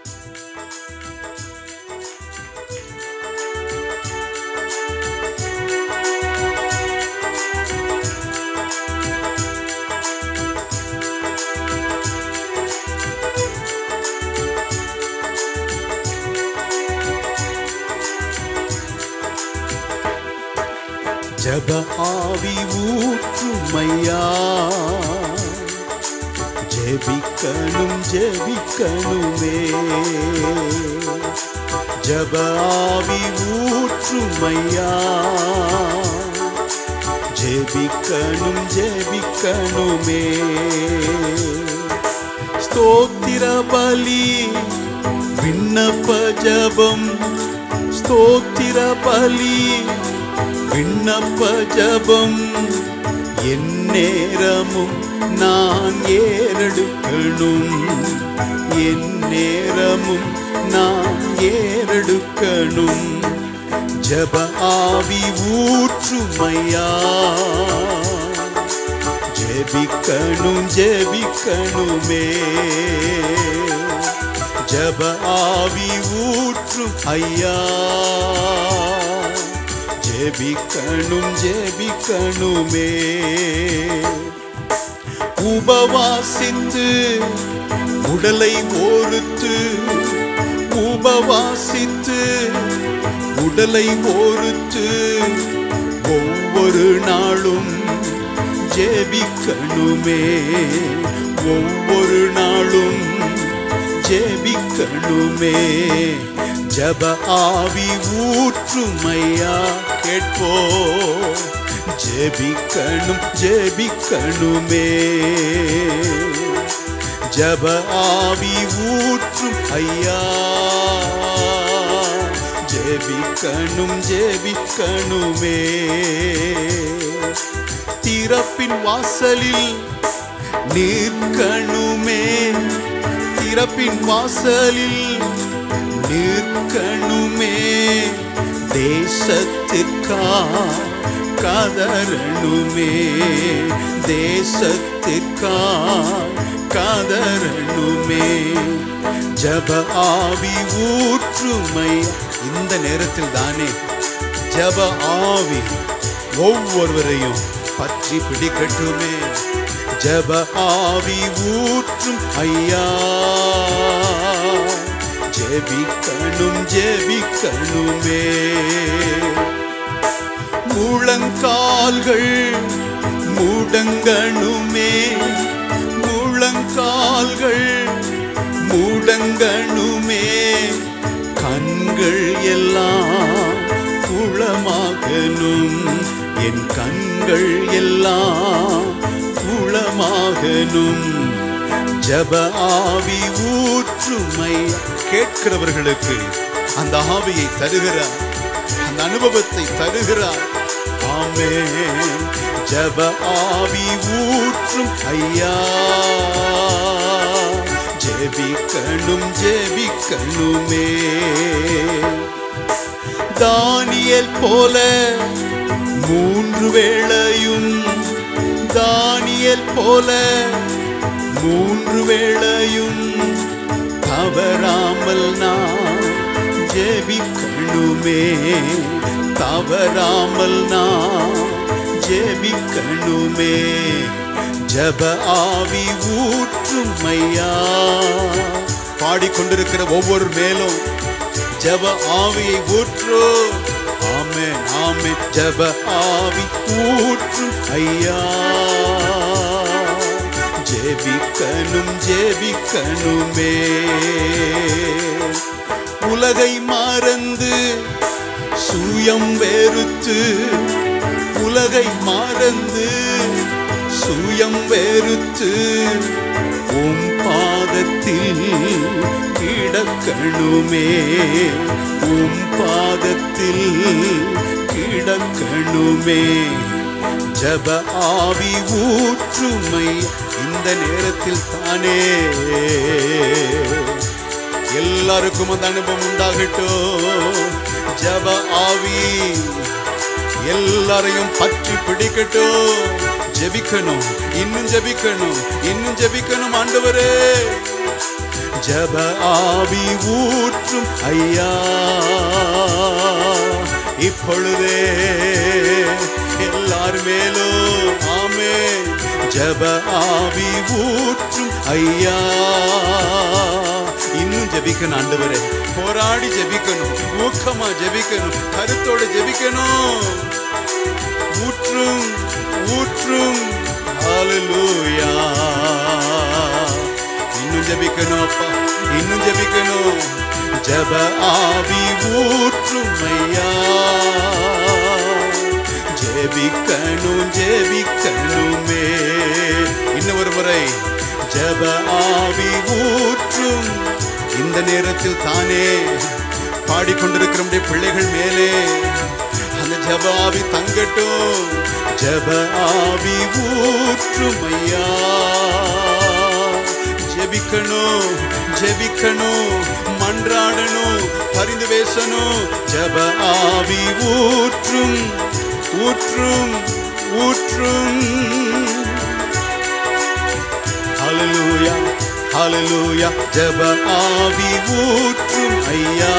ஜப ஆவி ஊற்றுமையா ஜெபிக்கணும் ஜெபிக்கணுமே ஜப ஆவி ஊற்றுமையா ஜெபிக்கணும் ஜெபிக்கணுமே ஸ்தோத்திர பலி விண்ணப்ப ஜபம் ஸ்தோத்திர பலி விண்ணப்ப ஜபம் என் நேரமும் நான் ஏறெடுக்கணும் என் நேரமும் நான் ஏறெடுக்கணும் ஜப ஆவி ஊற்றுமையா ஜெபிக்கணும் ஜெபிக்கணுமே ஜப ஆவி ஊற்றும் ஐயா ஜெபிக்கணும் ஜெபிக்கணுமே உபவாசித்து உடலை ஓருத்து உபவாசித்து உடலை ஓருத்து ஒவ்வொரு நாளும் ஜெபிக்கணுமே ஒவ்வொரு நாளும் ஜெபிக்கணுமே ஜப ஆவி ஊற்றுமையா கேட்போ ஜெபிக்கணும் ஜெபிக்கணுமே ஜப ஆவி ஊற்றும் ஐயா ஜெபிக்கணும் ஜெபிக்கணுமே திறப்பின் வாசலில் நிற்கணுமே திறப்பின் வாசலில் நிற்கணுமே தேசத்திற்கா கதறணுமே தேசத்திற்கா கதறணுமே ஜப ஆவி ஊற்றுமை இந்த நேரத்தில் தானே ஜப ஆவி ஒவ்வொருவரையும் பற்றி பிடிக்கட்டுமே ஜப ஆவி ஊற்றும் ஐயா ஜெபிக்கணும் ஜெபிக்கணுமே முழங்கால்கள் முடங்கணுமே முழங்கால்கள் முடங்கணுமே கண்கள் எல்லாம் குளமாகணும் என் கண்கள் எல்லாம் குளமாகணும் ஜப ஆவி ஊற்றுமை கேட்கிறவர்களுக்கு அந்த ஆவியை தருகிறார் அந்த அனுபவத்தை தருகிறார் ஆமே ஜப ஆவி ஊற்றும் ஐயா ஜெபிக்கணும் ஜெபிக்கணுமே தானியல் போல மூன்று வேளையும் தானியல் போல மூன்று வேளையும் தவறாமல் நான் ஜெபிக்கணுமே தவறாமல் நான் ஜெபிக்கணுமே ஜப ஆவி ஊற்றுமையா பாடிக்கொண்டிருக்கிற ஒவ்வொரு மேலும் ஜப ஆவியை ஊற்று ஆமே ஆமே ஜப ஆவி ஊற்றும் ஐயா ஜெபிக்கணும் ஜெபிக்கணுமே உலகை மறந்து சுயம் வெறுத்து உலகை மறந்து சுயம் வெறுத்து உம் பாதத்தில் கிடக்கணுமே உம் பாதத்தில் கிடக்கணுமே ஜப ஆவி ஊற்றுமை இந்த நேரத்தில் தானே எல்லாருக்கும் அந்த அனுபவம் உண்டாகட்டும் ஜப ஆவி எல்லாரையும் பற்றி பிடிக்கட்டும் ஜெபிக்கணும் இன்னும் ஜெபிக்கணும் இன்னும் ஜெபிக்கணும் ஆண்டவரே ஜப ஆவி ஊற்றும் ஐயா இப்பொழுதே எல்லார் மேலும் ஆமே ஜப ஆவி ஊற்றும் ஐயா இன்னும் ஜெபிக்கணும் ஆண்டவரே போராடி ஜெபிக்கணும் ஊக்கமா ஜெபிக்கணும் கருத்தோட ஜெபிக்கணும் ஊற்றும் ஊற்றும் ஹalleluya இன்னும் ஜெபிக்கணும் அப்பா இன்னும் ஜெபிக்கணும் ஜப ஆவி ஊற்றும் ஐயா ஜெபிக்கணும் ஜெபிக்கணுமே இன்னும் ஒரு முறை ஜப ஆவி ஊற்றும் இந்த நேரத்தில் தானே பாடிக்கொண்டிருக்கிற நம்முடைய பிள்ளைகள் மேலே அந்த ஜப ஆவி தங்கட்டும் ஜப ஆவி ஊற்றும் ஐயா ஜெபிக்கணும் ஜெபிக்கணும் மன்றாடணும் பரிந்து பேசணும் ஜப ஆவி ஊற்றும் ஊற்றும் ஊற்றும் ஹalleluya ஹalleluya ஜப ஆவி ஊற்றும் ஐயா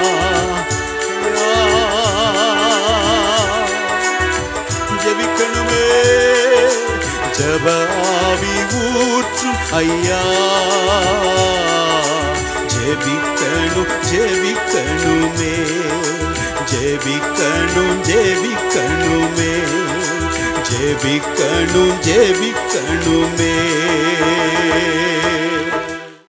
ஜெபிக்கணுமே ஜப ஆவி ஊற்றும் ஐயா ஜெபிக்கணும் ஜெபிக்கணுமே ஜெபிக்கணும் ஜெபிக்கணுமே ஜெபிக்கணும் ஜெபிக்கணுமே